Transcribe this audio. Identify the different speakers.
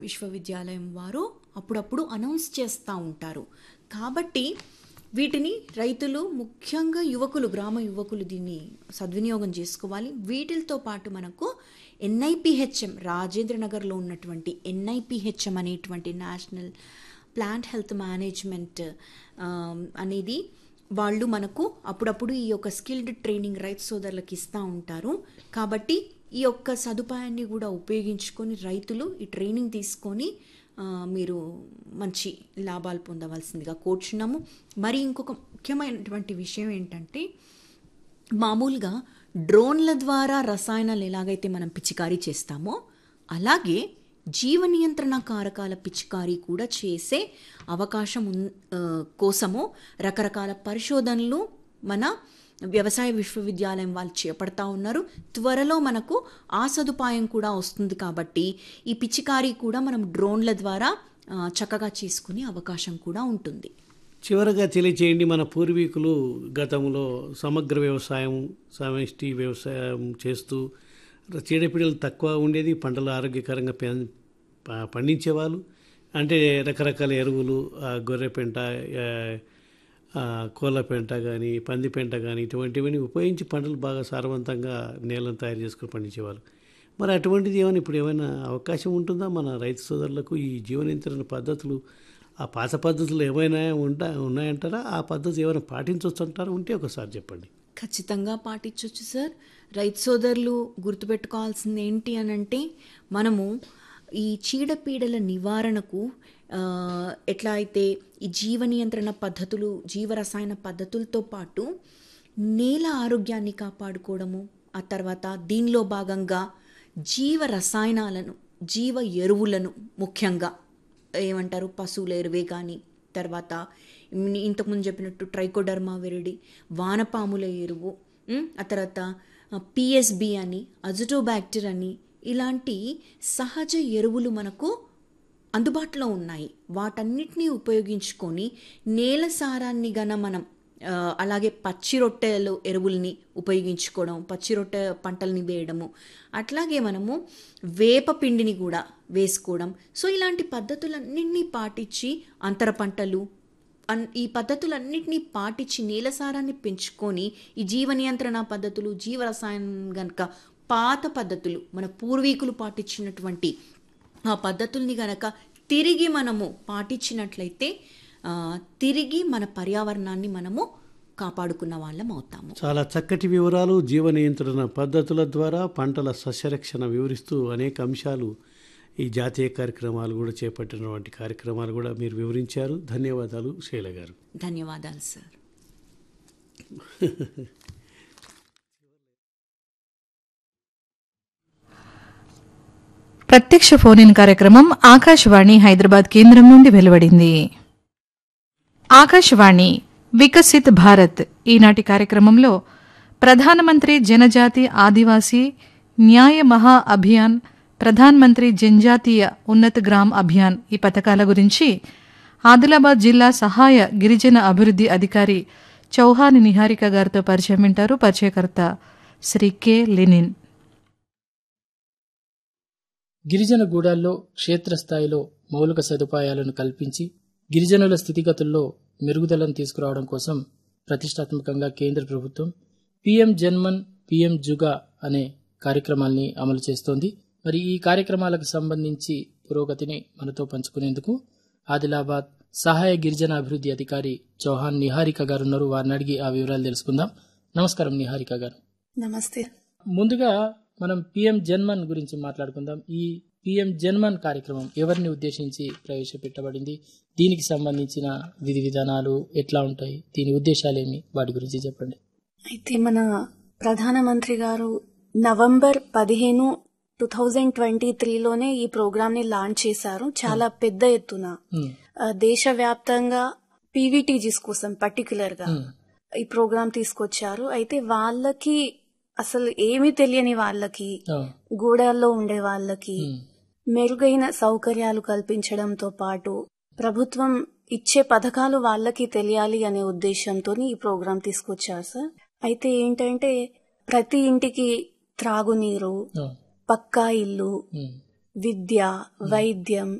Speaker 1: విశ్వవిద్యాలయం వారు అప్పుడప్పుడు అనౌన్స్ చేస్తూ ఉంటారు కాబట్టి వీటిని రైతులు ముఖ్యంగా యువకులు గ్రామ యువకులు దీన్ని సద్వినియోగం చేసుకోవాలి వీటితో పాటు మనకు ఎన్ఐపిహెచ్ఎం రాజేంద్ర నగర్లో ఉన్నటువంటి ఎన్ఐపిహెచ్ఎం అనేటువంటి నేషనల్ ప్లాంట్ హెల్త్ మేనేజ్మెంట్ అనేది వాళ్ళు మనకు అప్పుడప్పుడు ఈ యొక్క స్కిల్డ్ ట్రైనింగ్ రైతు సోదరులకు ఇస్తూ ఉంటారు కాబట్టి ఈ యొక్క సదుపాయాన్ని కూడా ఉపయోగించుకొని రైతులు ఈ ట్రైనింగ్ తీసుకొని ఆ, మీరు మంచి లాభాలు పొందవలసిందిగా కోరుచున్నాము మరి ఇంకొక ముఖ్యమైనటువంటి విషయం ఏంటంటే మామూలుగా డ్రోన్ల ద్వారా రసాయనాలు ఎలాగైతే మనం పిచికారీ చేస్తామో అలాగే జీవ నియంత్రణ కారకాల పిచికారీ కూడా చేసే అవకాశం ఉన్- ఆ, కోసము రకరకాల పరిశోధనలు మన వ్యవసాయ విశ్వవిద్యాలయం వాళ్ళు చేపడతా ఉన్నారు త్వరలో మనకు ఆ సదుపాయం కూడా వస్తుంది కాబట్టి ఈ పిచికారీ కూడా మనం డ్రోన్ల ద్వారా ఆ, చక్కగా చేసుకునే అవకాశం కూడా ఉంటుంది
Speaker 2: చివరగా తెలియచేయండి మన పూర్వీకులు గతంలో సమగ్ర వ్యవసాయం సమష్టి వ్యవసాయం చేస్తూ చీడపీడలు తక్కువ ఉండేది పంటలు ఆరోగ్యకరంగా పెం- ప- పండించేవాళ్ళు అంటే రకరకాల ఎరువులు ఆ, గొర్రె పెంట ఆ, ఆ, కోళ్ళ పెంట కానీ పంది పెంట కానీ ఇటువంటివన్నీ ఉపయోగించి పంటలు బాగా సారవంతంగా నేలను తయారు చేసుకుని పండించేవాళ్ళు మరి అటువంటిది ఏమైనా ఇప్పుడు ఏమైనా అవకాశం ఉంటుందా మన రైతు సోదరులకు ఈ జీవ నియంత్రణ పద్ధతులు ఆ పాత పద్ధతులు ఏమైనా ఉంటా ఉన్నాయంటారా ఆ పద్ధతి ఏమైనా పాటించవచ్చు అంటారా ఉంటే ఒకసారి చెప్పండి
Speaker 1: ఖచ్చితంగా పాటించవచ్చు సార్ రైతు సోదరులు గుర్తుపెట్టుకోవాల్సింది ఏంటి అని అంటే మనము ఈ చీడపీడల నివారణకు ఆ, ఎట్లా అయితే ఈ జీవ నియంత్రణ పద్ధతులు జీవరసాయన పద్ధతులతో పాటు నేల ఆరోగ్యాన్ని కాపాడుకోవడము ఆ తర్వాత దీనిలో భాగంగా జీవ రసాయనాలను జీవ ఎరువులను ముఖ్యంగా ఏమంటారు పశువుల ఎరువే కానీ తర్వాత ఇన్ని- ఇంతకుముందు చెప్పినట్టు ట్రైకోడర్మా విరిడి వానపాముల ఎరువు ఉమ్, ఆ తర్వాత పిఎస్బి అని అజటోబ్యాక్టర్ అని ఇలాంటి సహజ ఎరువులు మనకు అందుబాటులో ఉన్నాయి వాటన్నిటినీ ఉపయోగించుకొని నేల సారాన్ని గన మనం ఆ, అలాగే పచ్చి రొట్టెలు ఎరువుల్ని ఉపయోగించుకోవడం పచ్చి రొట్టె పంటల్ని వేయడము అట్లాగే మనము వేప పిండిని కూడా వేసుకోవడం సో ఇలాంటి పద్ధతులన్నింటినీ పాటించి అంతర పంటలు అన్ ఈ పద్ధతులన్నింటినీ పాటించి నేల సారాన్ని పెంచుకొని ఈ జీవ నియంత్రణ పద్ధతులు జీవ రసాయనం గనక పాత పద్ధతులు మన పూర్వీకులు పాటించినటువంటి ఆ పద్ధతుల్ని గనక తిరిగి మనము పాటించినట్లయితే ఆ, తిరిగి మన పర్యావరణాన్ని మనము కాపాడుకున్న వాళ్ళం అవుతాము
Speaker 2: చాలా చక్కటి వివరాలు జీవ నియంత్రణ పద్ధతుల ద్వారా పంటల సస్యరక్షణ వివరిస్తూ అనేక అంశాలు ఈ జాతీయ కార్యక్రమాలు కూడా చేపట్టినటువంటి కార్యక్రమాలు కూడా మీరు వివరించారు ధన్యవాదాలు శైల గారు
Speaker 1: ధన్యవాదాలు సార్
Speaker 3: ప్రత్యక్ష ఫోన్ ఇన్ కార్యక్రమం ఆకాశవాణి హైదరాబాద్ కేంద్రం నుండి వెలువడింది ఆకాశవాణి వికసిత్ భారత్ ఈనాటి కార్యక్రమంలో ప్రధానమంత్రి జనజాతి ఆదివాసీ న్యాయ మహా అభియాన్ ప్రధాన్ మంత్రి జనజాతీయ ఉన్నత గ్రామ్ అభియాన్ ఈ పథకాల గురించి ఆదిలాబాద్ జిల్లా సహాయ గిరిజన అభివృద్ధి అధికారి చౌహాని నిహారిక గారితో పరిచయం వింటారు పరిచయకర్త శ్రీ కె లెనిన్
Speaker 4: గిరిజన గూడాల్లో క్షేత్రస్థాయిలో మౌలిక సదుపాయాలను కల్పించి గిరిజనుల స్థితిగతుల్లో మెరుగుదలను తీసుకురావడం కోసం ప్రతిష్టాత్మకంగా కేంద్ర ప్రభుత్వం పీఎం జన్మన్ పీఎం జుగా అనే కార్యక్రమాల్ని అమలు చేస్తోంది మరి ఈ కార్యక్రమాలకు సంబంధించి పురోగతిని మనతో పంచుకునేందుకు ఆదిలాబాద్ సహాయ గిరిజన అభివృద్ధి అధికారి చౌహాన్ నిహారిక గారు ఉన్నారు వారిని అడిగి ఆ వివరాలు తెలుసుకుందాం నమస్కారం నిహారిక గారు
Speaker 5: నమస్తే
Speaker 4: ముందుగా మనం పిఎం జన్మన్ గురించి మాట్లాడుకుందాం ఈ పిఎం జన్మన్ కార్యక్రమం ఎవరిని ఉద్దేశించి ప్రవేశపెట్టబడింది దీనికి సంబంధించిన విధి విధానాలు ఎట్లా ఉంటాయి దీని ఉద్దేశాలు ఏమి వాటి గురించి చెప్పండి
Speaker 5: అయితే మన ప్రధానమంత్రి గారు నవంబర్ పదిహేను టూ థౌజండ్ ట్వంటీ త్రీలోనే ఈ ప్రోగ్రామ్ ని లాంచ్ చేశారు చాలా పెద్ద ఎత్తున
Speaker 4: Hmm.
Speaker 5: ఆ, దేశవ్యాప్తంగా పీవీటీజీస్ కోసం పర్టికులర్ గా
Speaker 4: Hmm.
Speaker 5: ఈ ప్రోగ్రామ్ తీసుకొచ్చారు అయితే వాళ్ళకి అసలు ఏమీ తెలియని వాళ్ళకి
Speaker 4: Oh.
Speaker 5: గూడాల్లో ఉండే వాళ్ళకి
Speaker 4: Hmm.
Speaker 5: మెరుగైన సౌకర్యాలు కల్పించడంతో పాటు ప్రభుత్వం ఇచ్చే పథకాలు వాళ్ళకి తెలియాలి అనే ఉద్దేశంతో ఈ ప్రోగ్రాం తీసుకొచ్చారు సార్ అయితే ఏంటంటే ప్రతి ఇంటికి త్రాగునీరు
Speaker 4: Oh.
Speaker 5: పక్కా ఇల్లు
Speaker 4: Hmm.
Speaker 5: విద్య వైద్యం